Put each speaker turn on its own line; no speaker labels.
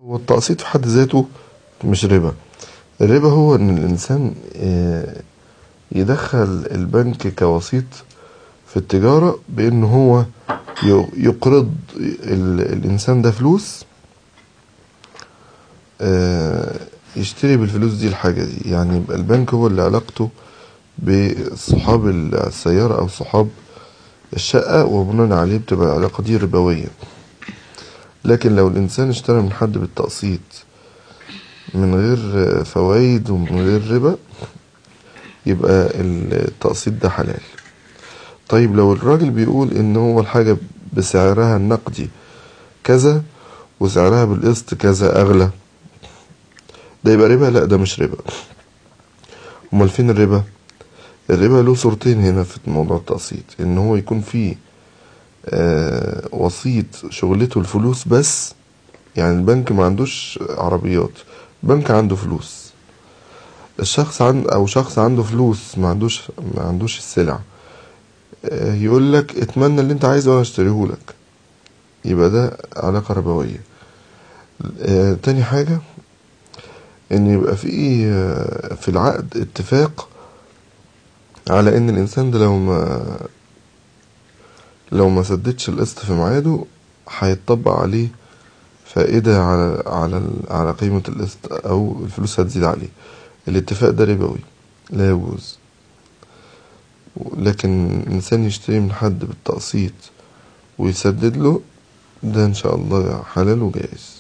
والتقسيط في حد ذاته مش ربا الربا هو ان الانسان آه، يدخل البنك كوسيط في التجارة بان هو ي- يقرض ال- الانسان ده فلوس آه، يشتري بالفلوس دي الحاجة دي يعني يبقى البنك هو اللي علاقته بصحاب السيارة او صحاب الشقة وبناء عليه بتبقى العلاقة دي ربوية لكن لو الإنسان اشترى من حد بالتقسيط من غير فوائد ومن غير ربا يبقى التقسيط ده حلال طيب لو الراجل بيقول ان هو الحاجة بسعرها النقدي كذا وسعرها بالقسط كذا اغلى ده يبقى ربا لا ده مش ربا امال فين الربا الربا له صورتين هنا في موضوع التقسيط ان هو يكون فيه آه وسيط شغلته الفلوس بس يعني البنك ما عندوش عربيات بنك عنده فلوس الشخص عند او شخص عنده فلوس ما عندوش ما عندوش السلع آه يقول لك اتمنى اللي انت عايزه وانا اشتريه لك يبقى ده علاقة ربوية آه تاني حاجة ان يبقى في آه في العقد اتفاق على ان الانسان ده لو ما لو ما سددش القسط في ميعاده هيتطبق عليه فائدة على على على قيمة القسط أو الفلوس هتزيد عليه الاتفاق ده ربوي لا يجوز لكن الإنسان يشتري من حد بالتقسيط ويسدد له ده إن شاء الله حلال وجائز